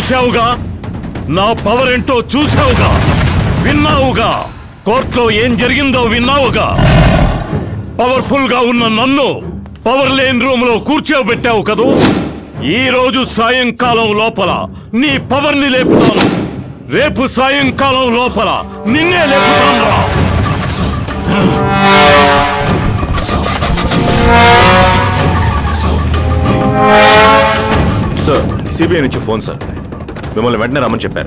చూసావుగా నా పవర్ ఏంటో చూసావుగా విన్నావుగా కోర్టులో ఏం జరిగిందో విన్నావుగా పవర్ఫుల్ గా ఉన్న నన్ను పవర్ లేని రూమ్ లో కూర్చోబెట్టావు కదూ ఈ రోజు సాయంకాలం లోపల నీ పవర్ ని లేపుతాను రేపు సాయంకాలం లోపల నిన్నే లేపుతాను రా. సార్ సిబిఐ నుంచి ఫోన్ సార్ మిమ్మల్ని వెంటనే రమ్మని చెప్పారు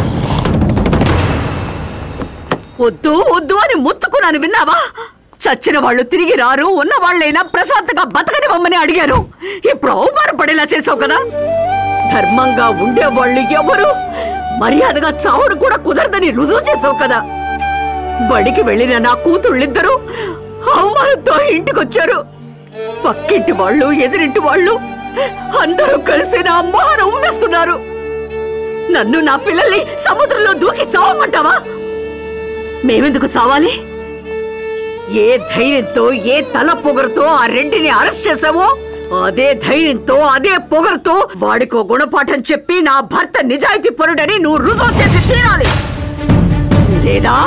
వద్దు వద్దు అని ముత్తుకున్నాను విన్నావా చచ్చిన వాళ్ళు తిరిగి రారు ఉన్న వాళ్ళైనా ప్రశాంతంగా బతకనివ్వమని అడిగారు ఇప్పుడు అవమానపడేలా చేసావు కదా ధర్మంగా ఉండేవాళ్ళు ఎవరు మర్యాదగా చావుడు కూడా కుదరదని రుజువు చేసావు కదా బడికి వెళ్ళిన నా కూతుళ్ళిద్దరూ అవమానంతో ఇంటికొచ్చారు పక్కింటి వాళ్ళు ఎదురింటి వాళ్ళు అందరూ కలిసి నా అమ్మాను ఉమ్మేస్తున్నారు నన్ను నా పిల్లల్ని సముద్రంలో దూకి చావమంటావా మేమెందుకు చావాలి ఏ ధైర్యంతో ఏ తల పొగరుతో ఆ రెండిని అరెస్ట్ చేసావో అదే ధైర్యంతో అదే పొగరుతో వాడికో గుణపాఠం చెప్పి నా భర్త నిజాయితీ పరుడని నువ్వు రుజువు చేసి తీరాలి లేదా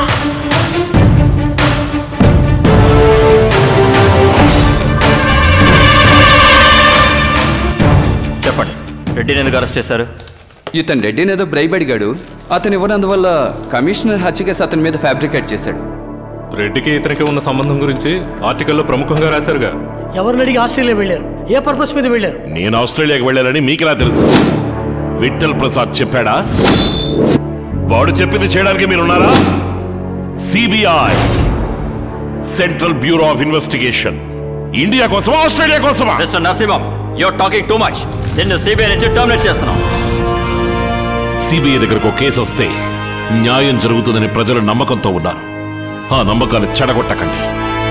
చెప్పండి రెడ్డిని ఎందుకు అరెస్ట్ చేశారు ఇతను రెడ్డిని ఏదో బ్రైబ్ అడిగాడు అతను ఇవ్వనందువల్ల కమిషనర్ హత్య కేసు అతని మీద ఫ్యాబ్రికేట్ చేశాడు రెడ్డికి ఇతనికి ఉన్న సంబంధం గురించి ఆర్టికల్లో ప్రముఖంగా రాశారుగా ఎవరిని అడిగి ఆస్ట్రేలియా వెళ్ళారు ఏ పర్పస్ మీద వెళ్ళారు నేను ఆస్ట్రేలియాకి వెళ్ళాలని మీకెలా తెలుసు విఠల్ ప్రసాద్ చెప్పాడా వాడు చెప్పింది చేయడానికి మీరున్నారా CBI central bureau of investigation India కోసమా ఆస్ట్రేలియా కోసమా mister Narasimham you're talking too much నిన్ను సిబిఐ నుంచి టర్మినేట్ చేస్తున్నాం సిబిఐ దగ్గరకు ఒక కేసు వస్తే న్యాయం జరుగుతుందని ప్రజలు నమ్మకంతో ఉన్నారు ఆ నమ్మకాన్ని చెడగొట్టకండి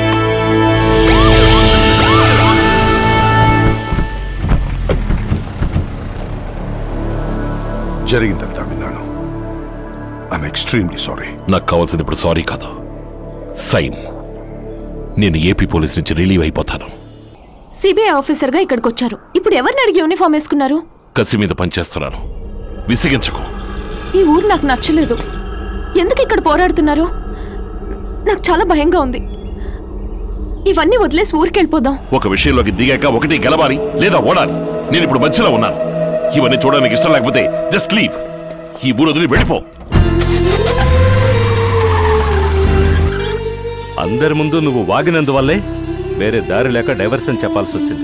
జరిగిందంతా విన్నాను ఐఎమ్ ఎక్స్ట్రీమ్లీ సారీ నాకు కావాల్సింది ఇప్పుడు సారీ కాదు సైన్ నేను ఏపీ పోలీస్ నుంచి రిలీవ్ అయిపోతాను సిబిఐ ఆఫీసర్గా ఇక్కడికి వచ్చారు ఇప్పుడు ఎవరిని అడిగి యూనిఫామ్ వేసుకున్నారు కసి మీద పనిచేస్తున్నాను విసిగించకు ఈ ఊరు నాకు నచ్చలేదు ఎందుకు ఇక్కడ పోరాడుతున్నారు నాకు చాలా భయంగా ఉంది ఇవన్నీ వదిలేసి ఊరికి వెళ్ళిపోదాం ఒక విషయంలోకి దిగాక ఒకటి గెలవాలి లేదా ఓడాలి నేను ఇప్పుడు మధ్యలో ఉన్నాను ఇవన్నీ చూడడానికి ఇష్టం లేకపోతే జస్ట్ లీవ్ ఈ ఊరు వదిలి వెళ్ళిపో అందరి ముందు నువ్వు వాగినందువల్లే వేరే దారి లేక డైవర్స్ అని చెప్పాల్సి వచ్చింది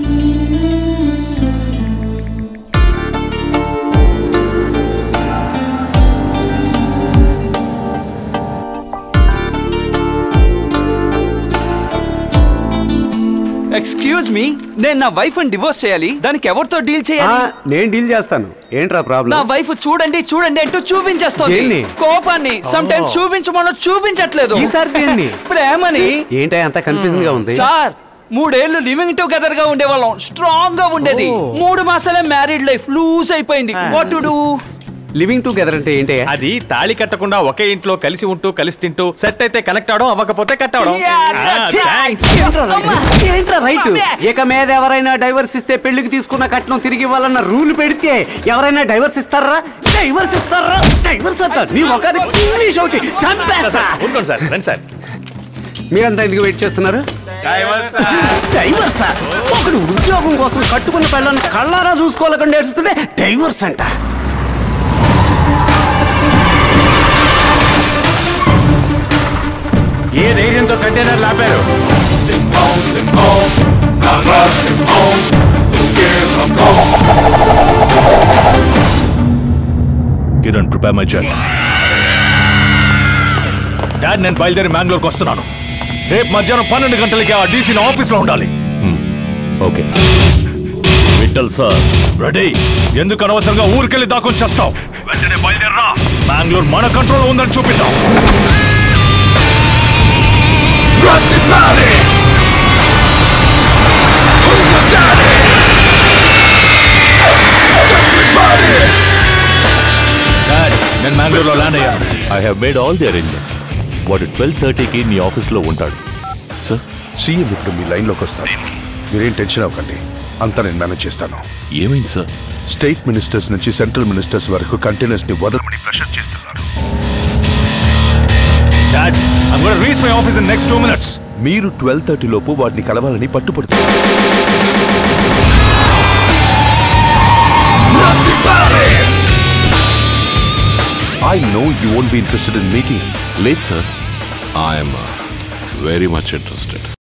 ఎక్స్క్యూజ్ మీ నేను నా వైఫ్ డివోర్స్ చేయాలి దానికి ఎవరితో డీల్ చేయాలి నేను డీల్ చేస్తాను ఏంట్రా నా ప్రాబ్లం వైఫ్ చూడండి చూడండి అంటూ చూపించేస్తోంది దేన్ని? కోపాన్ని సమ్ టైమ్ చూపించమన్నా చూపించట్లేదు ఈసారి దేన్ని? ప్రేమని ఏంటో అంత కన్ఫ్యూజన్ గా ఉంది సార్ మూడేళ్లు లివింగ్ టుగెదర్ గా ఉండేవాళ్ళం స్ట్రాంగ్ గా ఉండేది మూడు మాసాలే మ్యారీడ్ లైఫ్ లూజ్ అయిపోయింది what to do living together అంటే ఏంటి అది తాళి కట్టకుండా ఒకే ఇంట్లో కలిసి ఉంటూ కలిసి తింటూ సెట్ అయితే కనెక్ట్ అవడం అవ్వకపోతే కట్ అవడం ఏంట్రా రైట్ ఇక మీద ఎవరైనా డైవర్స్ ఇస్తే పెళ్లికి తీసుకున్న కట్నం తిరిగి ఇవ్వాలన్న రూల్ పెడితే ఎవరైనా డైవర్స్ ఇస్తారా డైవర్స్ ఇస్తారా డైవర్స్ అంట నీ ఒకరికి ఇంగ్లీష్ ఒకటి చంపేస్తా ఊరుకోండి సార్ రండి సార్ మీరంతా ఎందుకు వెయిట్ చేస్తున్నారు డైవర్స్ ఒకడు ఉద్యోగం కోసం కట్టుకున్న పెళ్ళని కళ్ళారా చూసుకోలేకుండా ఏడుస్తుంటే డైవర్స్ అంట ఏ ధైర్యంతో కంటైనర్ లాపారు Kiran prepare my jet dad నేను బయలుదేరి మ్యాంగ్లూర్కి వస్తున్నాను రేపు మధ్యాహ్నం పన్నెండు గంటలకి ఆ డీసీ ఆఫీస్లో ఉండాలి ఓకే విఠల్ సార్ రెడీ ఎందుకు అనవసరంగా ఊరికెళ్ళి దాకొని చేస్తావు వెంటనే బయలుదేరరా బెంగళూరు మన కంట్రోల్లో ఉందని చూపిద్దాం డాడ్ నేను బెంగళూరులో ల్యాండ్ అయ్యాను I have made all the arrangements వాడు ట్వెల్వ్ థర్టీకి నీ ఆఫీస్లో ఉంటాడు సార్ సీఎం ఇప్పుడు మీ లైన్లోకి వస్తారు మీరేం టెన్షన్ అవ్వకండి అంతా నేను మేనేజ్ చేస్తాను ఏమైంది సార్ స్టేట్ మినిస్టర్స్ నుంచి సెంట్రల్ మినిస్టర్స్ వరకు కంటైనర్స్ ని వదలమని ప్రెషర్ చేస్తున్నారు dad I'm gonna reach my office in next two minutes మీరు ట్వెల్వ్ థర్టీ లోపు వాటిని కలవాలని పట్టుపడుతున్నారు I know you won't be interested in meeting. లేదు sir I'm very much interested